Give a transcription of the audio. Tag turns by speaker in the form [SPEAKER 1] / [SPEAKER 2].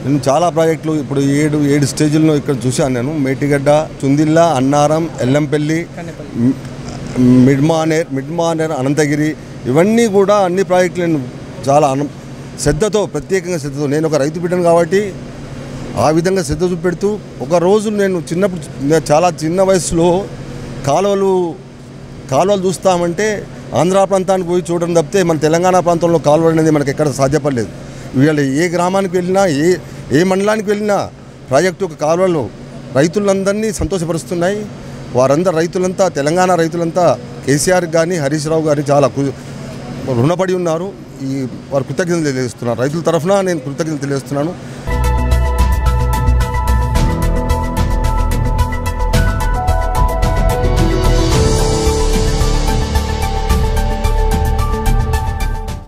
[SPEAKER 1] నేను చాలా ప్రాజెక్టులు ఇప్పుడు ఏడు ఏడు స్టేజ్లను ఇక్కడ చూశాను నేను మేటిగడ్డ చుందిల్ల అన్నారం ఎల్లంపల్లి మ్- మిడ్మానేర్ మిడ్మానేర్ అనంతగిరి ఇవన్నీ కూడా అన్ని ప్రాజెక్టులు నేను చాలా అను శ్రద్ధతో ప్రత్యేకంగా శ్రద్ధతో నేను ఒక రైతు బిడ్డను కాబట్టి ఆ విధంగా శ్రద్ధ చూపెడుతూ ఒక రోజు నేను చిన్నప్పుడు నేను చాలా చిన్న వయసులో కాలువలు కాలువలు చూస్తామంటే ఆంధ్ర ప్రాంతానికి పోయి చూడడం తప్పితే మన తెలంగాణ ప్రాంతంలో కాలువ అనేది మనకి ఎక్కడ సాధ్యపడలేదు ఇవాళ ఏ గ్రామానికి వెళ్ళినా ఏ ఏ మండలానికి వెళ్ళినా ప్రాజెక్టు ఒక కాలువలు రైతులందరినీ సంతోషపరుస్తున్నాయి వారందరు రైతులంతా తెలంగాణ రైతులంతా కేసీఆర్ కానీ హరీష్ రావు గారికి చాలా కృ- రుణపడి ఉన్నారు ఈ వారు కృతజ్ఞతలు తెలియజేస్తున్నారు రైతుల తరఫున నేను కృతజ్ఞతలు తెలియజేస్తున్నాను